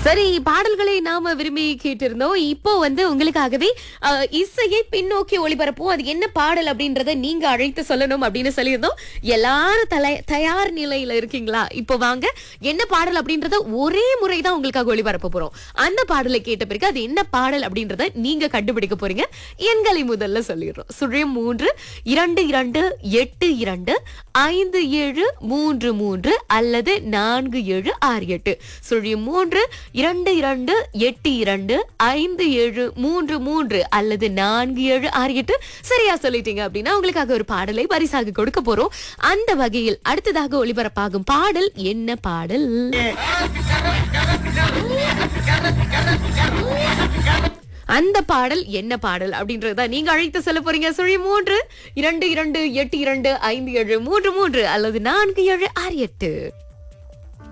சரி பாடல்களை நாம விரும்பி கேட்டிருந்தோம் இப்போ வந்து உங்களுக்காகவே அஹ், இசையை பின்னோக்கி ஒளிபரப்போம் அது என்ன பாடல் அப்படின்றத நீங்க அழைத்து சொல்லணும் அப்படின்னு சொல்லியிருந்தோம் எல்லாரும் தலை தயார் நிலையில இருக்கீங்களா இப்போ வாங்க என்ன பாடல் அப்படின்றத ஒரே முறை தான் உங்களுக்காக ஒளிபரப்ப போறோம் அந்த பாடலை கேட்ட பிறகு அது என்ன பாடல் அப்படின்றத நீங்க கண்டுபிடிக்க போறீங்க எண்களை முதல்ல சொல்லிடுறோம் சுழியம் மூன்று இரண்டு இரண்டு எட்டு இரண்டு ஐந்து ஏழு மூன்று மூன்று அல்லது நான்கு ஏழு ஆறு எட்டு சுழியம் மூன்று இரண்டு இரண்டு எட்டு இரண்டு ஐந்து ஏழு மூன்று மூன்று அல்லது நான்கு ஏழு ஆறு எட்டு சரியா சொல்லிட்டீங்க அப்படின்னா உங்களுக்காக ஒரு பாடலை பரிசாக கொடுக்க போறோம் அந்த வகையில் அடுத்ததாக ஒளிபரப்பாகும் பாடல் என்ன பாடல் அந்த பாடல் என்ன பாடல் அப்படின்றத நீங்க அழைத்து சொல்ல போறீங்க சுழி மூன்று இரண்டு இரண்டு எட்டு இரண்டு ஐந்து ஏழு மூன்று மூன்று அல்லது நான்கு ஏழு ஆறு எட்டு